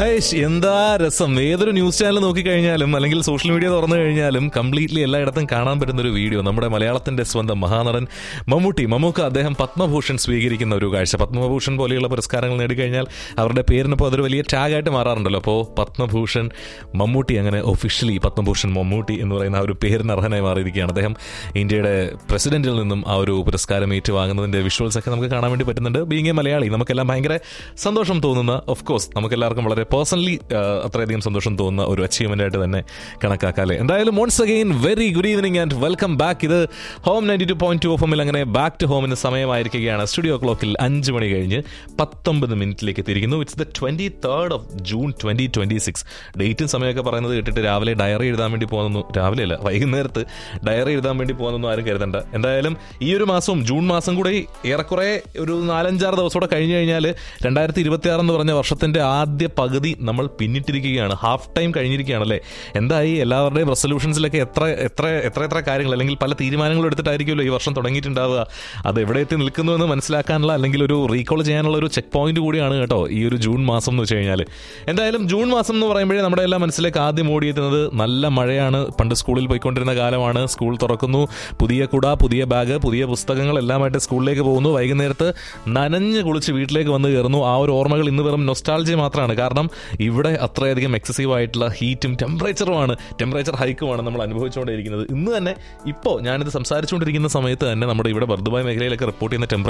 ഏയ്ഷ്, എന്താ രസം ഏതൊരു ന്യൂസ് ചാനൽ നോക്കിക്കഴിഞ്ഞാലും അല്ലെങ്കിൽ സോഷ്യൽ മീഡിയ തുറന്നു കഴിഞ്ഞാലും കംപ്ലീറ്റ്ലി എല്ലായിടത്തും കാണാൻ പറ്റുന്ന ഒരു വീഡിയോ നമ്മുടെ മലയാളത്തിന്റെ സ്വന്തം മഹാനടൻ മമ്മൂട്ടി മമ്മൂക്ക അദ്ദേഹം പത്മഭൂഷൺ സ്വീകരിക്കുന്ന ഒരു കാഴ്ച പത്മഭൂഷൺ പോലെയുള്ള പുരസ്കാരങ്ങൾ നേടിക്കഴിഞ്ഞാൽ അവരുടെ പേരിനപ്പോൾ അതൊരു വലിയ ടാഗായിട്ട് മാറാറുണ്ടല്ലോ അപ്പോൾ പത്മഭൂഷൺ മമ്മൂട്ടി അങ്ങനെ ഒഫീഷ്യലി പത്മഭൂഷൺ മമ്മൂട്ടി എന്ന് പറയുന്ന ആ ഒരു പേരിന് അർഹനായി മാറിയിരിക്കുകയാണ് അദ്ദേഹം ഇന്ത്യയുടെ പ്രസിഡന്റിൽ നിന്നും ആ ഒരു പുരസ്കാരം ഏറ്റുവാങ്ങുന്നതിന്റെ വിഷ്വൽസ് ഒക്കെ നമുക്ക് കാണാൻ വേണ്ടി പറ്റുന്നുണ്ട് ബീങ് എ മലയാളി നമുക്കെല്ലാം ഭയങ്കര സന്തോഷം തോന്നുന്ന ഓഫ് കോഴ്സ് നമുക്ക് എല്ലാവർക്കും വളരെ പേഴ്സണലി അത്രയധികം സന്തോഷം തോന്നുന്ന ഒരു അച്ചീവ്മെന്റ് ആയിട്ട് തന്നെ കണക്കാക്കാല്ലേ എന്തായാലും once again very good evening and welcome back ഇത് home ninety two point two F എമ്മിൽ അങ്ങനെ ബാക്ക് ടു ഹോമിന് സമയമായിരിക്കുകയാണ് സ്റ്റുഡിയോ ക്ലോക്കിൽ അഞ്ച് മണി കഴിഞ്ഞ് പത്തൊമ്പത് മിനിറ്റിലേക്ക് എത്തിയിരിക്കുന്നു it's the twenty third of June twenty twenty six ഡേറ്റും സമയമൊക്കെ പറയുന്നത് കേട്ടിട്ട് രാവിലെ ഡയറി എഴുതാൻ വേണ്ടി പോകുന്നു രാവിലെ അല്ല വൈകുന്നേരത്ത് ഡയറി എഴുതാൻ വേണ്ടി പോകുന്നു ആരും കരുതണ്ട എന്തായാലും ഈ ഒരു മാസവും ജൂൺ മാസം കൂടെ ഏറെക്കുറെ ഒരു നാലഞ്ചാറ് ദിവസത്തോടെ കഴിഞ്ഞു കഴിഞ്ഞാൽ രണ്ടായിരത്തി ഇരുപത്തി ആറ് എന്ന് പറഞ്ഞ വർഷത്തിന്റെ ആദ്യ പകുതി നമ്മൾ പിന്നിട്ടിരിക്കുകയാണ് ഹാഫ് ടൈം കഴിഞ്ഞിരിക്കുകയാണല്ലേ എന്തായി എല്ലാവരുടെയും റെസൊല്യൂഷൻസിലൊക്കെ എത്ര എത്ര എത്ര എത്ര കാര്യങ്ങൾ അല്ലെങ്കിൽ പല തീരുമാനങ്ങളും എടുത്തിട്ടായിരിക്കുമല്ലോ ഈ വർഷം തുടങ്ങിയിട്ടുണ്ടാവുക അത് എവിടെ എത്തി നിൽക്കുന്നു എന്ന് മനസ്സിലാക്കാനുള്ള അല്ലെങ്കിൽ ഒരു റീകോൾ ചെയ്യാനുള്ള ഒരു ചെക്ക് പോയിന്റ് കൂടിയാണ് കേട്ടോ ഈ ഒരു ജൂൺ മാസം എന്ന് വെച്ച് കഴിഞ്ഞാൽ എന്തായാലും ജൂൺ മാസം എന്ന് പറയുമ്പോഴേ നമ്മുടെ എല്ലാം മനസ്സിലേക്ക് ആദ്യം ഓടിയെത്തുന്നത് നല്ല മഴയാണ് പണ്ട് സ്കൂളിൽ പോയിക്കൊണ്ടിരുന്ന കാലമാണ് സ്കൂൾ തുറക്കുന്നു പുതിയ കുട പുതിയ ബാഗ് പുതിയ പുസ്തകങ്ങൾ എല്ലാമായിട്ട് സ്കൂളിലേക്ക് പോകുന്നു വൈകുന്നേരത്ത് നനഞ്ഞ് കുളിച്ച് വീട്ടിലേക്ക് വന്ന് കയറുന്നു ആ ഒരു ഓർമ്മകൾ ഇന്ന് വെറും നൊസ്റ്റാൾജി മാത്രമാണ് കാരണം ഇവിടെ അത്രയധികം എക്സസീവ് ആയിട്ടുള്ള ഹീറ്റും ടെമ്പറേച്ചറുമാണ് ടെമ്പറേച്ചർ ഹൈക്കുമാണ് നമ്മൾ അനുഭവിച്ചുകൊണ്ടിരിക്കുന്നത് ഇന്ന് തന്നെ ഇപ്പോൾ ഞാനിത് സംസാരിച്ചുകൊണ്ടിരിക്കുന്ന സമയത്ത് തന്നെ നമ്മുടെ ഇവിടെ ബർദുബായ് മേഖലയിലൊക്കെ റിപ്പോർട്ട് ചെയ്യുന്ന ടെമ്പറേച്ചർ